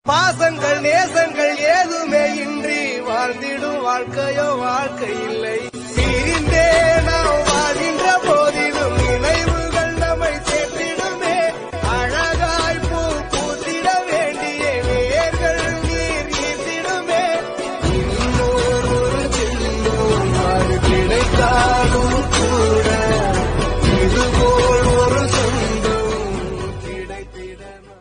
பாசங்கள் நேசங்கள் ஏதுமே இன்றி வாழ்ந்திடும் வாழ்க்கையோ வாழ்க்கை இல்லை பிரிந்தே நாம் வாழ்கின்ற போதிலும் நினைவுகள் நம்மை சேர்த்திடுமே அழகாய் பூ பூத்திட வேண்டிய வேர்கள் நீர் ஈர்த்திடுமே இன்னொரு ஒரு செல்லும் அது கிடைத்தாலும் கூட இதுபோல் ஒரு சொந்தம் கிடைத்திடமா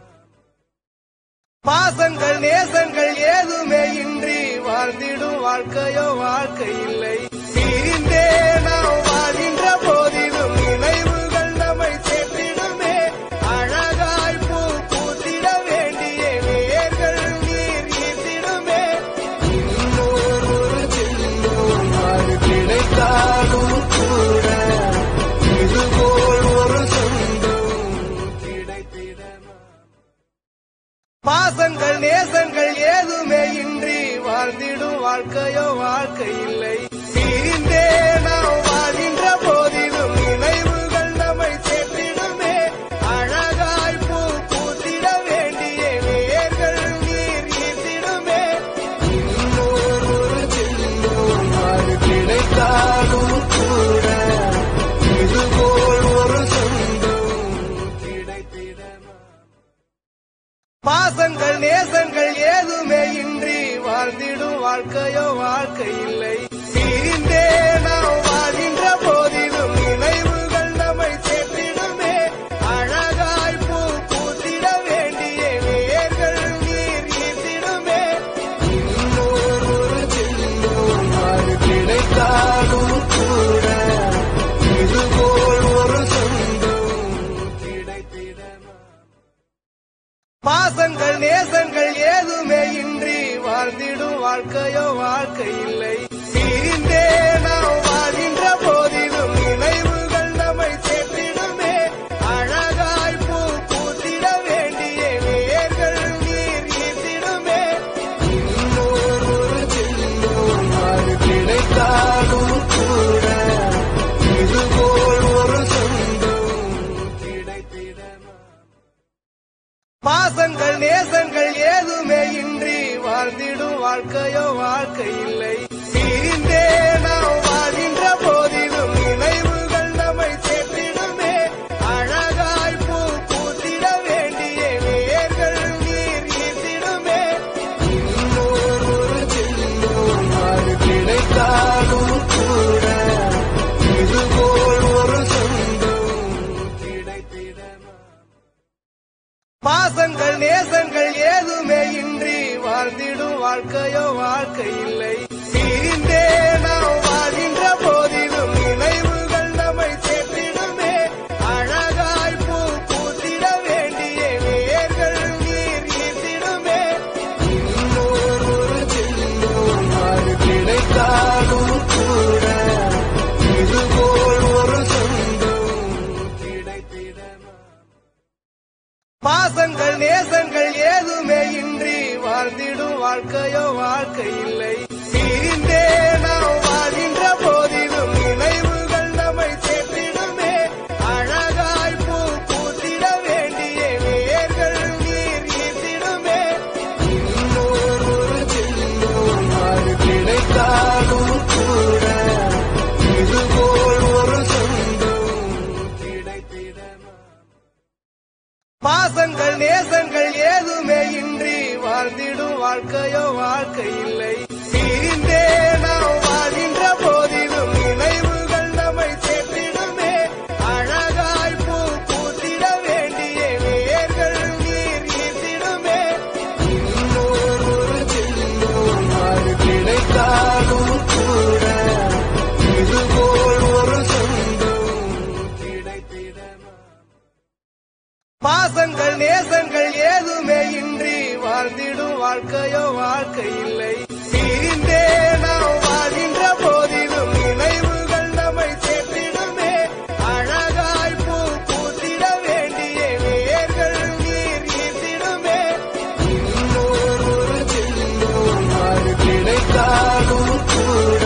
பாசங்கள் நேசங்கள் ஏதுமே இன்றி வாழ்ந்திடும் வாழ்க்கையோ வாழ்க்கை இல்லை பிரிந்தே நாம் வாழ்கின்ற போதிலும் நினைவுகள் நம்மை சேர்த்திடுமே அழகாய் பூ பூத்திட வேண்டிய வேர்கள் நீர் ஈர்த்திடுமே இன்னொரு ஒரு செல்லும் அது கிடைத்தாலும் கூட இதுபோல் ஒரு சொந்தம் கிடைத்திடமா பாசங்கள் நேசங்கள் ஏதுமே இன்றி வாழ்ந்திடும் வாழ்க்கையோ வாழ்க்கை இல்லை பிரிந்தே நாம் வாழ்கின்ற போதிலும் நினைவுகள் நம்மை சேர்த்திடுமே அழகாய் பூ பூத்திட வேண்டிய வேர்கள் நீர் ஈர்த்திடுமே இன்னொரு ஒரு செல்லும் அது கிடைத்தாலும் கூட இதுபோல் ஒரு சொந்தம் கிடைத்திடமா பாசங்கள் நேசங்கள் ஏதுமே இன்றி வாழ்ந்திடும் வாழ்க்கையோ வாழ்க்கை இல்லை பிரிந்தே நாம் வாழ்கின்ற போதிலும் நினைவுகள் நம்மை சேர்த்திடுமே அழகாய் பூ பூத்திட வேண்டிய வேர்கள் நீர் ஈர்த்திடுமே இன்னொரு ஒரு செல்லும் அது கிடைத்தாலும் கூட இதுபோல் ஒரு சொந்தம் கிடைத்திடமா பாசங்கள் நேசங்கள் ஏதுமே இன்றி வாழ்ந்திடும் வாழ்க்கையோ வாழ்க்கை இல்லை பிரிந்தே நாம் வாழ்கின்ற போதிலும் நினைவுகள் நம்மை சேர்த்திடுமே அழகாய் பூ பூத்திட வேண்டிய வேர்கள் நீர் ஈர்த்திடுமே இன்னொரு ஒரு செல்லும் அது கிடைத்தாலும் கூட இதுபோல் ஒரு சொந்தம் கிடைத்திடமா பாசங்கள் நேசங்கள் ஏதுமே இன்றி வாழ்ந்திடும் வாழ்க்கையோ வாழ்க்கை இல்லை பிரிந்தே நாம் வாழ்கின்ற போதிலும் நினைவுகள் நம்மை சேர்த்திடுமே அழகாய் பூ பூத்திட வேண்டிய வேர்கள் நீர் ஈர்த்திடுமே இன்னொரு ஒரு செல்லும் அது கிடைத்தாலும் கூட இதுபோல் ஒரு சொந்தம் கிடைத்திடமா பாசங்கள் நேசங்கள் ஏதுமே இன்றி வாழ்ந்திடும் வாழ்க்கையோ வாழ்க்கை இல்லை பிரிந்தே நாம் வாழ்கின்ற போதிலும் நினைவுகள் நம்மை சேர்த்திடுமே அழகாய் பூ பூத்திட வேண்டிய வேர்கள் நீர் ஈர்த்திடுமே இன்னொரு ஒரு செல்லும் அது கிடைத்தாலும் கூட இதுபோல் ஒரு சொந்தம் கிடைத்திடமா பாசங்கள் நேசங்கள் ஏதுமே இன்றி வாழ்ந்திடும் வாழ்க்கையோ வாழ்க்கை இல்லை பிரிந்தே நாம் வாழ்கின்ற போதிலும் நினைவுகள் நம்மை சேர்த்திடுமே அழகாய் பூ பூத்திட வேண்டிய வேர்கள் நீர் ஈர்த்திடுமே இன்னொரு ஒரு செல்லும் அது கிடைத்தாலும் கூட இதுபோல் ஒரு சொந்தம் கிடைத்திடமா பாசங்கள் நேசங்கள் ஏதுமே இன்றி வாழ்ந்திடும் வாழ்க்கையோ வாழ்க்கை இல்லை பிரிந்தே நாம் வாழ்கின்ற போதிலும் நினைவுகள் நம்மை சேர்த்திடுமே அழகாய் பூ பூத்திட வேண்டிய வேர்கள் நீர் ஈர்த்திடுமே இன்னொரு ஒரு செல்லும் அது கிடைத்தாலும் கூட இதுபோல் ஒரு சொந்தம் கிடைத்திடமா பாசங்கள் நேசங்கள் ஏதுமே இன்றி வாழ்ந்திடும் வாழ்க்கையோ வாழ்க்கை இல்லை பிரிந்தே நாம் வாழ்கின்ற போதிலும் நினைவுகள் நம்மை சேர்த்திடுமே அழகாய் பூ பூத்திட வேண்டிய வேர்கள் நீர் ஈர்த்திடுமே இன்னொரு ஒரு செல்லும் அது கிடைத்தாலும் கூட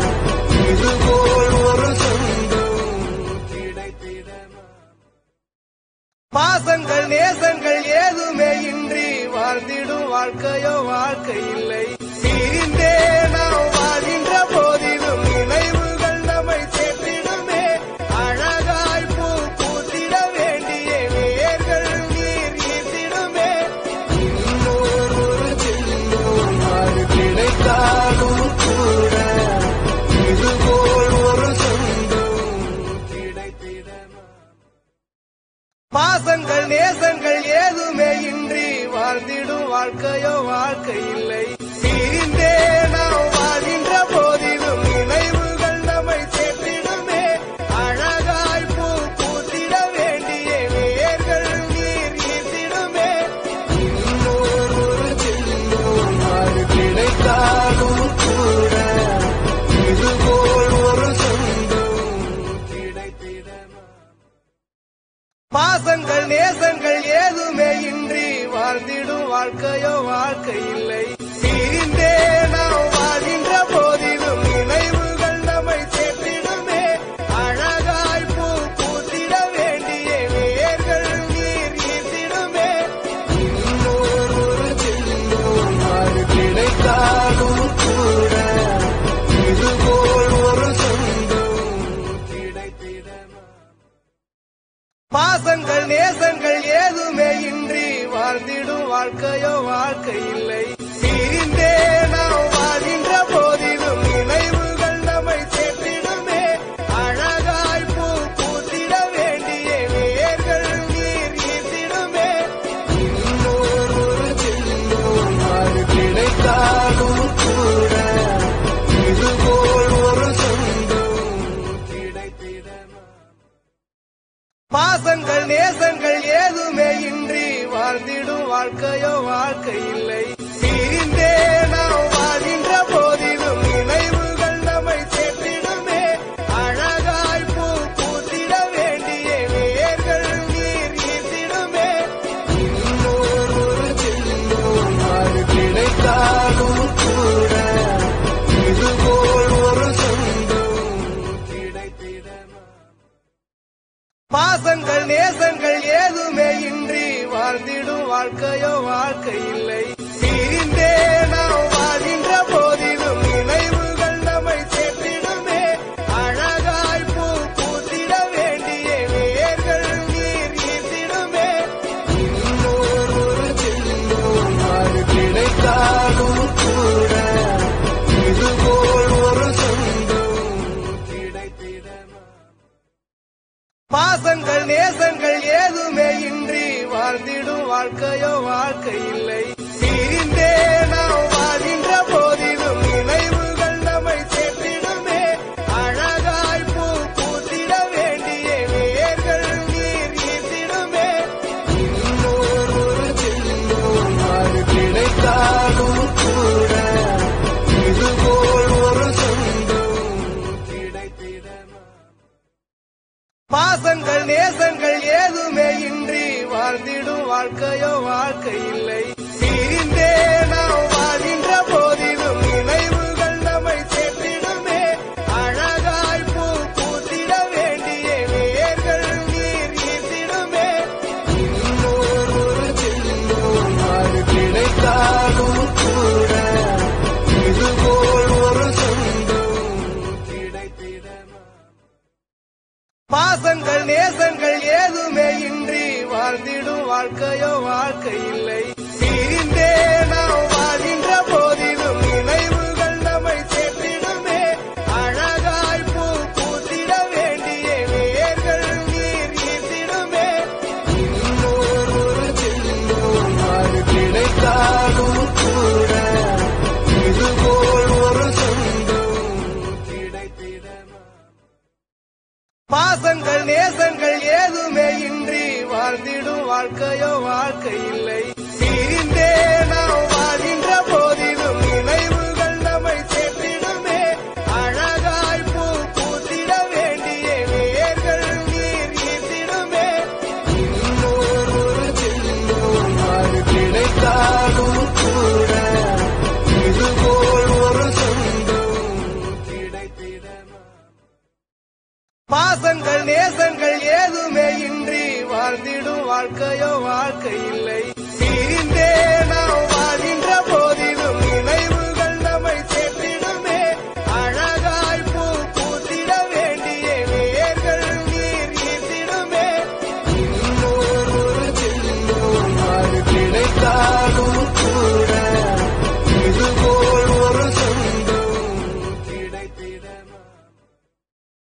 இதுபோல் ஒரு சொந்தம் கிடைத்திடமா பாசங்கள் நேசங்கள் ஏதுமே இன்றி வாழ்ந்திடும் வாழ்க்கையோ வாழ்க்கை இல்லை பிரிந்தே நாம் வாழ்கின்ற போதிலும் நினைவுகள் நம்மை சேர்த்திடுமே அழகாய் பூ பூத்திட வேண்டிய வேர்கள் நீர் ஈர்த்திடுமே இன்னொரு ஒரு செல்லும் அது கிடைத்தாலும் கூட இதுபோல் ஒரு சொந்தம் கிடைத்திடமா பாசங்கள் நேசங்கள் ஏதுமே இன்றி வாழ்ந்திடும் வாழ்க்கையோ வாழ்க்கை இல்லை பிரிந்தே நாம் வாழ்கின்ற போதிலும் நினைவுகள் நம்மை சேர்த்திடுமே அழகாய் பூ பூத்திட வேண்டிய வேர்கள் நீர் ஈர்த்திடுமே இன்னொரு ஒரு செல்லும் அது கிடைத்தாலும் கூட இதுபோல் ஒரு சொந்தம் கிடைத்திடமா பாசங்கள் நேசங்கள் ஏதுமே இன்றி வாழ்ந்திடும் வாழ்க்கையோ வாழ்க்கை இல்லை பிரிந்தே நாம் வாழ்கின்ற போதிலும் நினைவுகள் நம்மை சேர்த்திடுமே அழகாய் பூ பூத்திட வேண்டிய வேர்கள் நீர் ஈர்த்திடுமே இன்னொரு ஒரு செல்லும் அது கிடைத்தாலும் கூட இதுபோல் ஒரு சொந்தம் கிடைத்திடமா பாசங்கள் நேசங்கள் ஏதுமே இன்றி வாழ்ந்திடும் வாழ்க்கையோ வாழ்க்கை இல்லை பிரிந்தே